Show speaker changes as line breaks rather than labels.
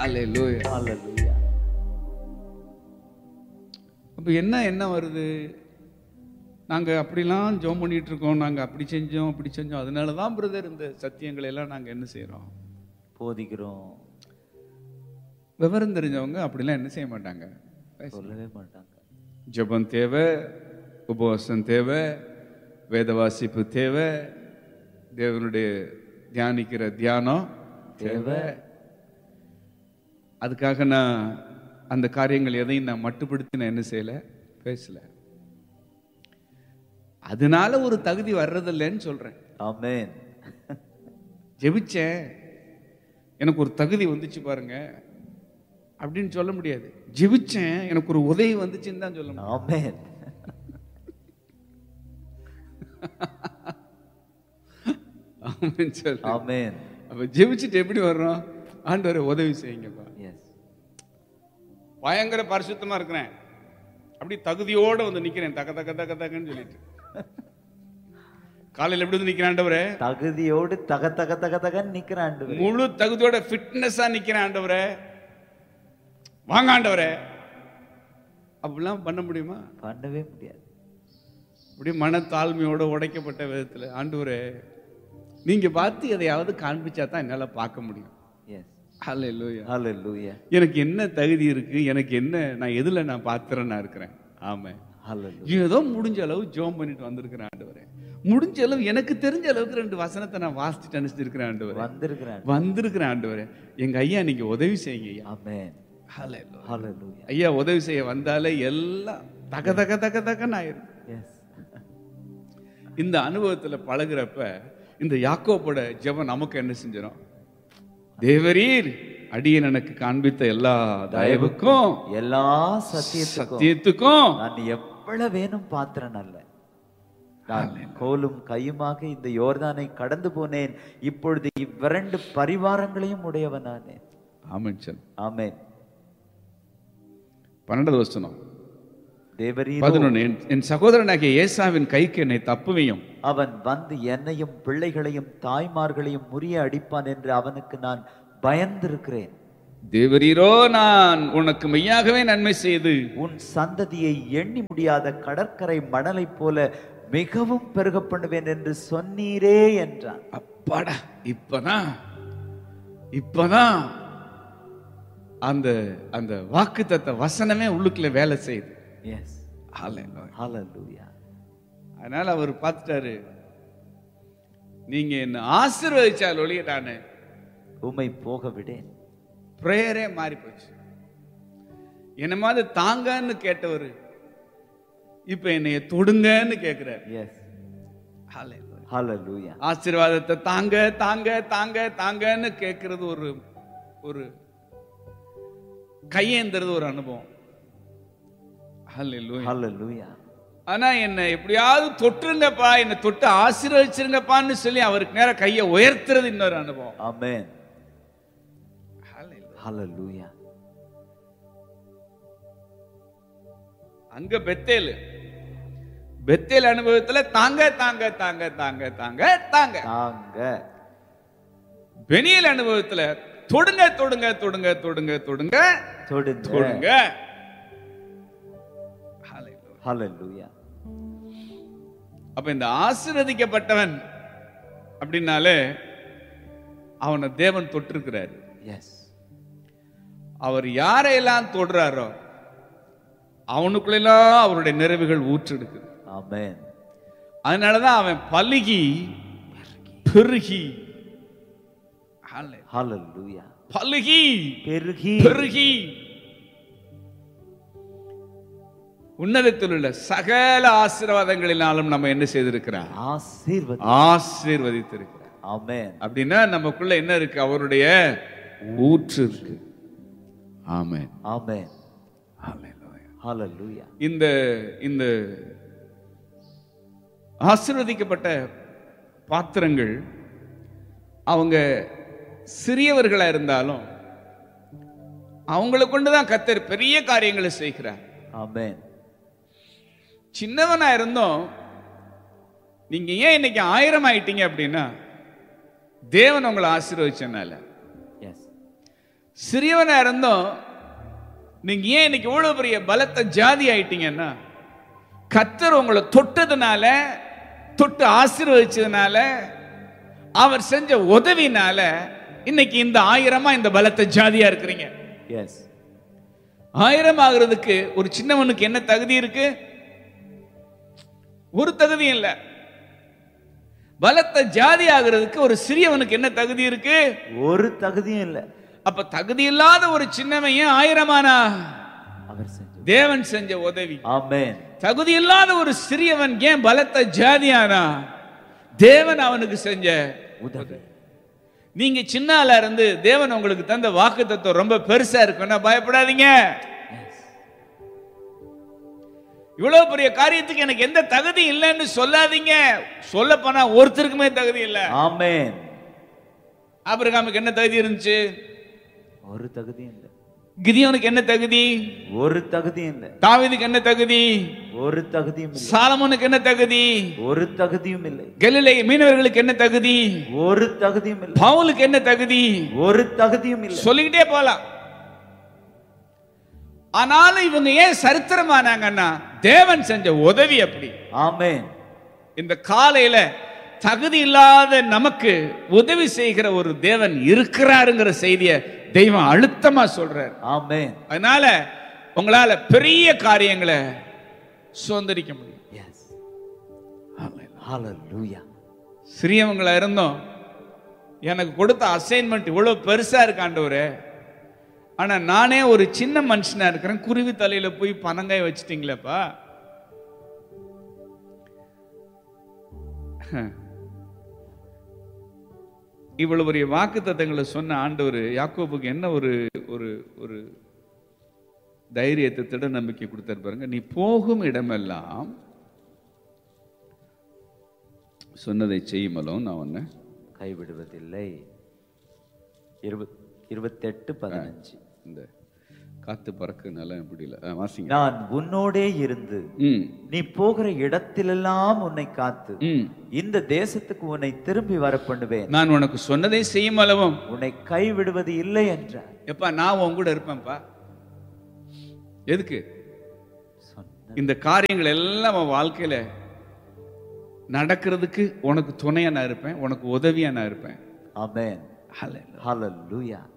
அல்லேலூயா
Hallelujah.
அப்போ என்ன என்ன வருது நாங்கள் அப்படிலாம் ஜோம் பண்ணிட்டு இருக்கோம் நாங்கள் அப்படி செஞ்சோம் அப்படி செஞ்சோம் அதனால தான் பிரதர் இந்த சத்தியங்களை எல்லாம் நாங்கள் என்ன செய்கிறோம்
போதிக்கிறோம்
விவரம் தெரிஞ்சவங்க அப்படிலாம் என்ன செய்ய மாட்டாங்க
சொல்லவே மாட்டாங்க
ஜெபம் தேவை உபவாசம் தேவை வேத வாசிப்பு தேவை தேவனுடைய தியானிக்கிற தியானம் தேவை அதுக்காக நான் அந்த காரியங்கள் எதையும் நான் மட்டுப்படுத்தி நான் என்ன செய்யல பேசல அதனால ஒரு தகுதி வர்றதில்லைன்னு சொல்றேன்
ஆமென்
ஜெபிச்சேன் எனக்கு ஒரு தகுதி வந்துச்சு பாருங்க அப்படின்னு சொல்ல முடியாது ஜெபிச்சேன் எனக்கு ஒரு உதவி வந்துச்சுன்னு தான் சொல்ல முடியும்
ஆமென்
ஆமென் சொல்லு.
ஆமென்
அப்ப ஜெபிச்சுட்டு எப்படி வர்றோம் ஆண்டவரை உதவி செய்யுங்கப்பா
எஸ்
பயங்கர பரிசுத்தமா இருக்கிறேன் அப்படி தகுதியோட வந்து நிக்கிறேன் தக்க தக்க தக்க தக்கன்னு சொல்லிட்டு காலையில எப்படி வந்து நிக்கிறேன் ஆண்டவரே
தகுதியோடு தக தக தக தகன்னு நிக்கிற ஆண்டவரே
முழு தகுதியோட ஃபிட்னஸா நிக்கிறேன் ஆண்டவரே வாங்க ஆண்டவரே அப்படிலாம் பண்ண முடியுமா
பண்ணவே முடியாது
அப்படியே மன தாழ்மையோட உடைக்கப்பட்ட விதத்துல ஆண்டவரே நீங்க பார்த்து எதையாவது காண்பிச்சா தான் என்னால பார்க்க முடியும்
எஸ்
ஹalleluya
ஹalleluya
எனக்கு என்ன தகுதி இருக்கு எனக்கு என்ன நான் எதுல நான் பாத்திரனா இருக்கிறேன் ஆமா
ஹalleluya
ஏதோ முடிஞ்ச அளவு ஜோம் பண்ணிட்டு வந்திருக்கிறேன் ஆண்டவரே முடிஞ்ச அளவு எனக்கு தெரிஞ்ச அளவுக்கு ரெண்டு வசனத்தை நான் வாசிச்சுட்டு அனுப்பிச்சிருக்கிறேன் ஆண்டவரே
வந்திருக்கிறேன்
வந்திருக்கிறேன் ஆண்டவரே எங்க ஐயா நீங்க உதவி செய்யுங்க ஐயா
ஆமென்
Hallelujah.
ஹalleluya
ஐயா உதவி செய்ய வந்தாலே எல்லாம் தக தக தக தகன்னு ஆயிரும்
எஸ்
இந்த அனுபவத்துல பழகுறப்ப இந்த யாக்கோப்போட ஜெபம் நமக்கு என்ன செஞ்சிடும் தேவரீர் அடியன் எனக்கு காண்பித்த எல்லா தயவுக்கும்
எல்லா சத்தியத்துக்கும்
சத்தியத்துக்கும்
நான் எவ்வளவு வேணும் பாத்திரன் அல்ல நான் கோலும் கையுமாக இந்த யோர்தானை கடந்து போனேன் இப்பொழுது இவ்விரண்டு பரிவாரங்களையும் உடையவனானேன்
ஆமென் சொல்
ஆமென்
பன்னெண்டாவது வசனம்
தேவரீர்
பதினொன்னு என்- என் சகோதரனாகிய ஏசாவின் கைக்கு என்னை தப்புவையும்
அவன் வந்து என்னையும் பிள்ளைகளையும் தாய்மார்களையும் முறிய அடிப்பான் என்று அவனுக்கு நான் பயந்திருக்கிறேன்
தேவரீரோ நான் உனக்கு மெய்யாகவே நன்மை செய்து
உன் சந்ததியை எண்ணி முடியாத கடற்கரை மணலைப் போல மிகவும் பெருக பண்ணுவேன் என்று சொன்னீரே என்றான்
அப்பாடா இப்பதான் இப்பதான் அந்த அந்த வாக்குத்தத்த வசனமே உள்ளுக்குள்ள வேலை செய்யுது
எஸ்
Hallelujah.
ஹalleluya
அதனால அவர் பார்த்துட்டாரு நீங்க என்ன ஆசீர்வதிச்சால் ஒழிய நானு
உம்மை போக விடேன்
ப்ரேயரே மாறி போச்சு என்ன மாதிரி தாங்கன்னு கேட்டவர் இப்ப என்னைய தொடுங்கன்னு கேட்கிறார்
எஸ்
Hallelujah.
ஹalleluya
ஆசீர்வாதத்தை தாங்க தாங்க தாங்க தாங்கன்னு கேட்கறது ஒரு ஒரு கையேந்துறது ஒரு அனுபவம் Hallelujah.
ஹalleluya
ஆனா என்ன எப்படியாவது தொட்டுருங்கப்பா என்னை தொட்டு ஆசீர்வதிச்சிருங்கப்பான்னு சொல்லி அவருக்கு நேரா கையை உயர்த்துறது இன்னொரு அனுபவம்
ஆமென்
Hallelujah.
ஹalleluya
அங்க பெத்தேல் பெத்தேல் அனுபவத்துல தாங்க தாங்க தாங்க தாங்க தாங்க தாங்க
தாங்க
பெனியல் அனுபவத்துல தொடுங்க தொடுங்க தொடுங்க தொடுங்க தொடுங்க
தொடுங்க
தொடுங்க Hallelujah.
ஹalleluya
அப்ப இந்த ஆசீர்வதிக்கப்பட்டவன் அப்படின்னாலே அவனை தேவன் தொட்டிருக்கிறாரு
எஸ்
அவர் யாரையெல்லாம் தொடுறாரோ அவனுக்குள்ளெல்லாம் அவருடைய நிறைவுகள் ஊற்றெடுக்குது
ஆமென்
அதனாலதான் அவன் பலுகி பெருகி Hallelujah.
ஹalleluya
பலுகி
பெருகி
பெருகி உன்னதத்தில் உள்ள சகல ஆசீர்வாதங்களினாலும் நம்ம என்ன செய்திருக்கிறார்
ஆசீர்வதி
ஆசீர்வதித்திருக்கிறார்
ஆமென்
அப்படின்னா நமக்குள்ள என்ன இருக்கு அவருடைய ஊற்று இருக்கு ஆமென்
ஆமென்
Hallelujah.
ஹalleluya
இந்த இந்த ஆசீர்வதிக்கப்பட்ட பாத்திரங்கள் அவங்க சிறியவர்களா இருந்தாலும் அவங்களை கொண்டுதான் கத்தர் பெரிய காரியங்களை செய்கிறார்
ஆமென்
சின்னவனா இருந்தோம் நீங்க ஏன் இன்னைக்கு ஆயிரம் ஆயிட்டீங்க அப்படின்னா தேவன் உங்களை ஆசீர்வதிச்சனால
எஸ்
சிறியவனா இருந்தோம் நீங்க ஏன் இன்னைக்கு இவ்வளவு பெரிய பலத்த ஜாதி ஆயிட்டீங்கன்னா கத்தர் உங்களை தொட்டதுனால தொட்டு ஆசீர்வதிச்சதுனால அவர் செஞ்ச உதவினால இன்னைக்கு இந்த ஆயிரமா இந்த பலத்த ஜாதியா இருக்கிறீங்க
எஸ்
ஆயிரம் ஆகுறதுக்கு ஒரு சின்னவனுக்கு என்ன தகுதி இருக்கு ஒரு தகுதியும் இல்ல பலத்த ஜாதி ஆகுறதுக்கு ஒரு சிறியவனுக்கு என்ன தகுதி இருக்கு
ஒரு தகுதியும் இல்லை
அப்ப தகுதி இல்லாத ஒரு சின்னவன் ஏன் ஆயிரமானா
அவர் செஞ்ச
தேவன் செஞ்ச உதவி
ஆமென்
தகுதி இல்லாத ஒரு சிறியவன் ஏன் பலத்த ஜாதியானா தேவன் அவனுக்கு செஞ்ச
உதவி
நீங்க சின்ன ஆளா இருந்து தேவன் உங்களுக்கு தந்த வாக்கு தத்துவம் ரொம்ப பெருசா இருக்குன்னா பயப்படாதீங்க இவ்வளவு பெரிய காரியத்துக்கு எனக்கு எந்த தகுதி இல்லைன்னு சொல்லாதீங்க சொல்ல போனா ஒருத்தருக்குமே தகுதி இல்ல
ஆமென்
ஆபிரகாமுக்கு என்ன தகுதி இருந்துச்சு
ஒரு தகுதியும் இல்லை
கிதியோனுக்கு என்ன தகுதி
ஒரு தகுதியும் இல்லை
தாவீதுக்கு என்ன தகுதி
ஒரு தகுதியும் இல்லை
சாலமோனுக்கு என்ன தகுதி
ஒரு தகுதியும் இல்லை
கலிலே மீனவர்களுக்கு என்ன தகுதி
ஒரு தகுதியும் இல்லை
பவுலுக்கு என்ன தகுதி
ஒரு தகுதியும் இல்லை
சொல்லிக்கிட்டே போலாம் ஆனாலும் இவங்க ஏன் சரித்திரமானாங்கன்னா தேவன் செஞ்ச உதவி அப்படி
ஆமென்
இந்த காலையில தகுதி இல்லாத நமக்கு உதவி செய்கிற ஒரு தேவன் இருக்கிறாருங்கிற செய்தியை தெய்வம் அழுத்தமா சொல்றார்
ஆமென்
அதனால உங்களால பெரிய காரியங்களை சுதந்திரிக்க முடியும்
எஸ் ஹalleluya
சிறியவங்களா இருந்தோம் எனக்கு கொடுத்த அசைன்மெண்ட் இவ்வளவு பெருசா இருக்காண்டவரே ஆனா நானே ஒரு சின்ன மனுஷனா இருக்கிறேன் குருவி தலையில போய் பனங்காய் வச்சிட்டீங்களேப்பா இவ்வளவு பெரிய வாக்கு தத்தங்களை சொன்ன ஆண்டவர் யாக்கோபுக்கு என்ன ஒரு ஒரு ஒரு தைரியத்தை திட நம்பிக்கை கொடுத்தாரு பாருங்க நீ போகும் இடமெல்லாம் சொன்னதை செய்யுமலோ நான் ஒன்னு
கைவிடுவதில்லை இருபத் இருபத்தெட்டு பதினஞ்சு
இந்த காத்து பறக்குனால முடியல ஆ, வாசிங்க
நான் உன்னோடே இருந்து
ம்
நீ போகிற இடத்திலெல்லாம் உன்னை காத்து
ம்
இந்த தேசத்துக்கு உன்னை திரும்பி வர பண்ணுவேன்
நான் உனக்கு சொன்னதை செய்யும் அளவும்
உன்னை கைவிடுவது இல்லை என்றார்
எப்பா நான் உன் கூட இருப்பேன்ப்பா எதுக்கு
சொன்ன
இந்த காரியங்கள் எல்லாம் உன் வாழ்க்கையில நடக்கிறதுக்கு உனக்கு துணையா நான் இருப்பேன் உனக்கு உதவியா நான் இருப்பேன்
ஆமென்
Hallelujah.
ஹalleluya